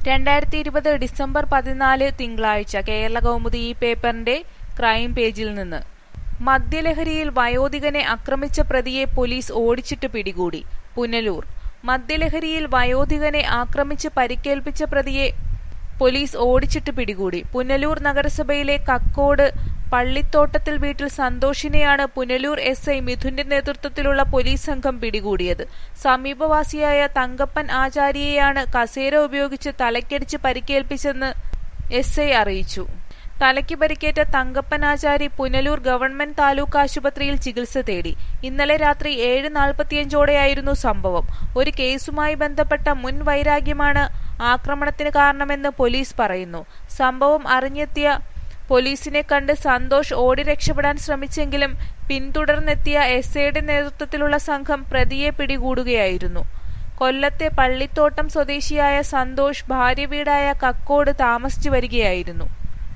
രണ്ടായിരത്തി ഇരുപത് ഡിസംബർ പതിനാല് തിങ്കളാഴ്ച കേരള കൗമുദി ഈ പേപ്പറിന്റെ ക്രൈം പേജിൽ നിന്ന് മദ്യലഹരിയിൽ വയോധികനെ ആക്രമിച്ച പ്രതിയെ പോലീസ് ഓടിച്ചിട്ട് പിടികൂടി പുനലൂർ മദ്യലഹരിയിൽ വയോധികനെ ആക്രമിച്ച് പരിക്കേൽപ്പിച്ച പ്രതിയെ പോലീസ് ഓടിച്ചിട്ട് പിടികൂടി പുനലൂർ നഗരസഭയിലെ കക്കോട് പള്ളിത്തോട്ടത്തിൽ വീട്ടിൽ സന്തോഷിനെയാണ് പുനലൂർ എസ് ഐ മിഥുന്റെ നേതൃത്വത്തിലുള്ള പോലീസ് സംഘം പിടികൂടിയത് സമീപവാസിയായ തങ്കപ്പൻ ആചാര്യയെയാണ് കസേര ഉപയോഗിച്ച് തലക്കടിച്ച് പരിക്കേൽപ്പിച്ചെന്ന് എസ് ഐ അറിയിച്ചു തലയ്ക്ക് പരിക്കേറ്റ തങ്കപ്പൻ ആചാരി പുനലൂർ ഗവൺമെന്റ് താലൂക്ക് ആശുപത്രിയിൽ ചികിത്സ തേടി ഇന്നലെ രാത്രി ഏഴ് നാൽപ്പത്തിയഞ്ചോടെയായിരുന്നു സംഭവം ഒരു കേസുമായി ബന്ധപ്പെട്ട മുൻ വൈരാഗ്യമാണ് ആക്രമണത്തിന് കാരണമെന്ന് പോലീസ് പറയുന്നു സംഭവം അറിഞ്ഞെത്തിയ പോലീസിനെ കണ്ട് സന്തോഷ് ഓടി രക്ഷപ്പെടാൻ ശ്രമിച്ചെങ്കിലും പിന്തുടർന്നെത്തിയ എസ് ഐയുടെ നേതൃത്വത്തിലുള്ള സംഘം പ്രതിയെ പിടികൂടുകയായിരുന്നു കൊല്ലത്തെ പള്ളിത്തോട്ടം സ്വദേശിയായ സന്തോഷ് ഭാര്യ വീടായ കക്കോട് താമസിച്ചു വരികയായിരുന്നു